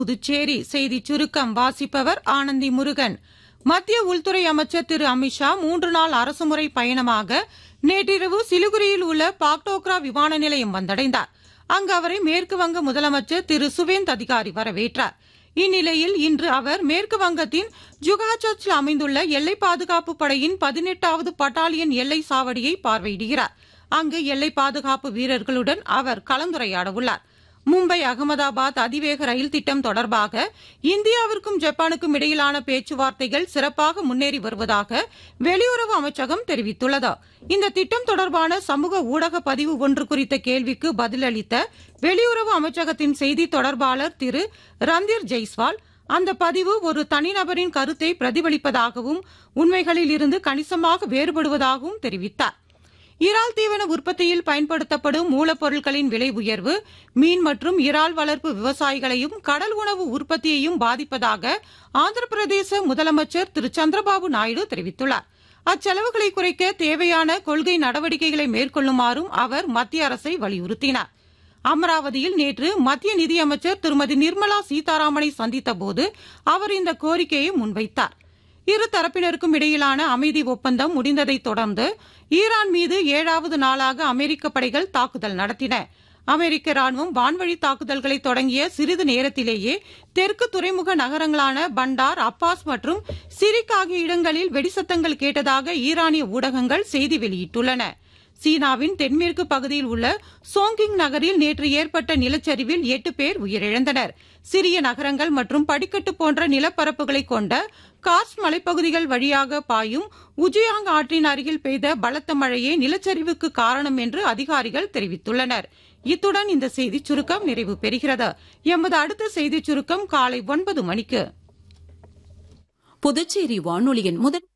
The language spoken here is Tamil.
புதுச்சேரி செய்தி சுருக்கம் வாசிப்பவர் ஆனந்தி முருகன் மத்திய உள்துறை அமைச்சர் திரு அமித்ஷா மூன்று நாள் அரசுமுறை பயணமாக நேற்றிரவு சிலிகுரியில் உள்ள பாக்டோக்ரா விமான நிலையம் வந்தடைந்தார் அங்கு அவரை மேற்கு வங்க முதலமைச்சர் திரு சுவேந்த் அதிகாரி வரவேற்றார் இந்நிலையில் இன்று அவர் மேற்கு வங்கத்தின் ஜுகாச்சர்ச்சில் அமைந்துள்ள எல்லை பாதுகாப்பு படையின் பதினெட்டாவது பட்டாலியன் எல்லை சாவடியை பார்வையிடுகிறார் அங்கு எல்லை பாதுகாப்பு வீரர்களுடன் அவர் கலந்துரையாட உள்ளார் மும்பை அகமதாபாத் அதிவேக ரயில் திட்டம் தொடர்பாக இந்தியாவிற்கும் ஜப்பானுக்கும் இடையிலான பேச்சுவார்த்தைகள் சிறப்பாக முன்னேறி வருவதாக வெளியுறவு அமைச்சகம் தெரிவித்துள்ளது இந்த திட்டம் தொடர்பான சமூக ஊடக பதிவு ஒன்று குறித்த கேள்விக்கு பதிலளித்த வெளியுறவு அமைச்சகத்தின் செய்தி தொடர்பாளர் திரு ரந்தீர் ஜெய்ஸ்வால் அந்த பதிவு ஒரு தனிநபரின் கருத்தை பிரதிபலிப்பதாகவும் உண்மைகளில் இருந்து கணிசமாக வேறுபடுவதாகவும் தெரிவித்தார் இறால் தீவன உற்பத்தியில் பயன்படுத்தப்படும் மூலப்பொருட்களின் விலை உயர்வு மீன் மற்றும் இறால் வளர்ப்பு விவசாயிகளையும் கடல் உணவு உற்பத்தியையும் பாதிப்பதாக ஆந்திர பிரதேச முதலமைச்சர் திரு சந்திரபாபு நாயுடு தெரிவித்துள்ளார் அச்செலவுகளை குறைக்க தேவையான கொள்கை நடவடிக்கைகளை மேற்கொள்ளுமாறும் அவர் மத்திய அரசை வலியுறுத்தினார் அமராவதியில் நேற்று மத்திய நிதியமைச்சர் திருமதி நிர்மலா சீதாராமனை சந்தித்தபோது அவர் இந்த கோரிக்கையை முன்வைத்தார் இரு தரப்பினருக்கும் இடையிலான அமைதி ஒப்பந்தம் முடிந்ததை தொடர்ந்து ஈரான் மீது ஏழாவது நாளாக அமெரிக்க படைகள் தாக்குதல் நடத்தின அமெரிக்க ராணுவம் வான்வழி தாக்குதல்களை தொடங்கிய சிறிது நேரத்திலேயே தெற்கு துறைமுக நகரங்களான பண்டார் அப்பாஸ் மற்றும் சிரிக் ஆகிய இடங்களில் வெடிசத்தங்கள் கேட்டதாக ஈரானிய ஊடகங்கள் செய்தி வெளியிட்டுள்ளன சீனாவின் தென்மேற்கு பகுதியில் உள்ள சோங்கிங் நகரில் நேற்று ஏற்பட்ட நிலச்சரிவில் எட்டு பேர் உயிரிழந்தனர் சிறிய நகரங்கள் மற்றும் படிக்கட்டு போன்ற நிலப்பரப்புகளை கொண்ட கார்ஸ் மலைப்பகுதிகள் வழியாக பாயும் உஜியாங் ஆற்றின் அருகில் பெய்த பலத்த மழையே நிலச்சரிவுக்கு காரணம் என்று அதிகாரிகள் தெரிவித்துள்ளனர் இத்துடன் இந்த செய்திச் சுருக்கம் நிறைவு பெறுகிறது எமது அடுத்த செய்திச் சுருக்கம் காலை ஒன்பது மணிக்கு புதுச்சேரி வானொலியின் முதல்